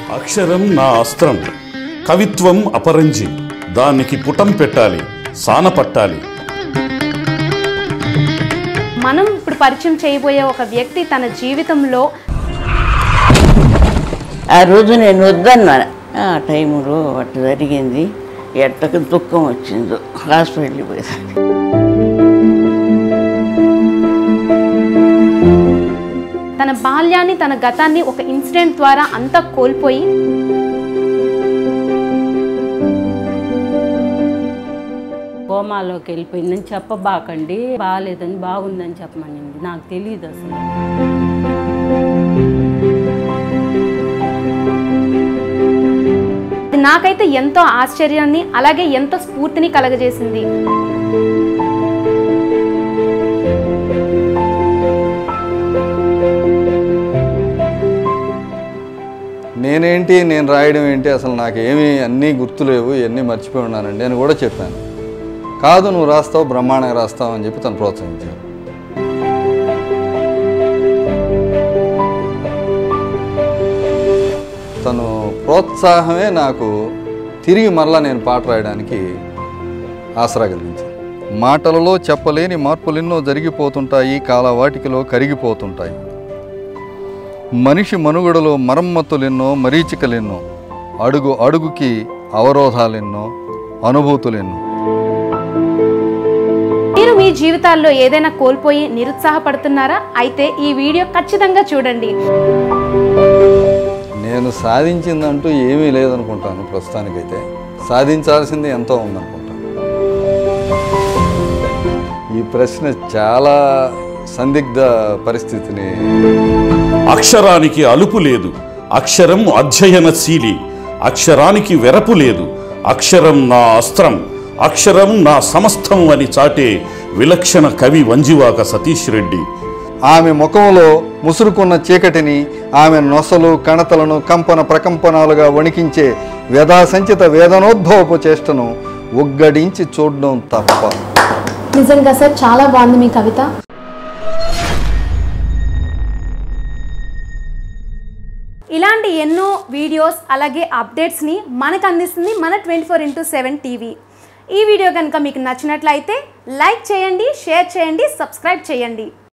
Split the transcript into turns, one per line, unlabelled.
అక్షరం నా అస్త్రం కవిత్వం అపరంజి దానికి పుటం పెట్టాలి సాన పట్టాలి
మనం ఇప్పుడు పరిచయం చేయబోయే ఒక వ్యక్తి తన జీవితంలో
ఆ రోజు నేను వద్దన్నా ఆ టైంలో అట్లా జరిగింది ఎట్టకు దుఃఖం వచ్చిందో హాస్పిటల్కి పోయేసరికి
తన బాల్యాన్ని తన గతాన్ని ఒక ఇన్సిడెంట్ ద్వారా అంతా కోల్పోయి
కోమాలోకి వెళ్ళిపోయిందని చెప్పబాకండి బాగాలేదని బాగుందని చెప్పమనింది నాకు తెలియదు అసలు
అది నాకైతే ఎంతో ఆశ్చర్యాన్ని అలాగే ఎంతో స్ఫూర్తిని కలగజేసింది
నేనేంటి నేను రాయడం ఏంటి అసలు నాకు ఏమీ అన్నీ గుర్తులేవు ఇవన్నీ మర్చిపోయి ఉన్నానండి అని కూడా చెప్పాను కాదు నువ్వు రాస్తావు బ్రహ్మాండంగా రాస్తావు అని చెప్పి తను ప్రోత్సహించారు తను ప్రోత్సాహమే నాకు తిరిగి మరలా నేను పాట రాయడానికి ఆసరా కలిగించింది మాటలలో చెప్పలేని మార్పులెన్నో జరిగిపోతుంటాయి కాలవాటికిలో కరిగిపోతుంటాయి మనిషి మనుగడలో మరమ్మతులెన్నో మరీచికలెన్నో అడుగు అడుగుకి అవరోధాలెన్నో అనుభూతులెన్నో
మీరు మీ జీవితాల్లో ఏదైనా కోల్పోయి నిరుత్సాహపడుతున్నారా అయితే ఈ వీడియో ఖచ్చితంగా చూడండి
నేను సాధించిందంటూ ఏమీ లేదనుకుంటాను ప్రస్తుతానికైతే సాధించాల్సింది ఎంతో ఉందనుకుంటాను ఈ ప్రశ్న చాలా సందిగ్ధ పరిస్థితిని
అక్షరానికి అలుపు లేదు అక్షరం అధ్యయనశీలి అక్షరానికి వెరపు లేదు అక్షరం నా అస్త్రం అక్షరం నా సమస్తం అని చాటే విలక్షణ కవి వంజివాక సతీష్ రెడ్డి
ఆమె ముఖంలో ముసురుకున్న చీకటిని ఆమె నొసలు కణతలను కంపన ప్రకంపనాలుగా వణికించే వ్యధాసంచిత వేదనోద్భవపు చేష్టను ఒగ్గడించి చూడడం తప్ప
నిజంగా సార్ చాలా బాగుంది మీ కవిత
ఇలాంటి ఎన్నో వీడియోస్ అలాగే అప్డేట్స్ని మనకు అందిస్తుంది మన twenty four into seven TV ఈ వీడియో కనుక మీకు నచ్చినట్లయితే లైక్ చేయండి షేర్ చేయండి సబ్స్క్రైబ్ చేయండి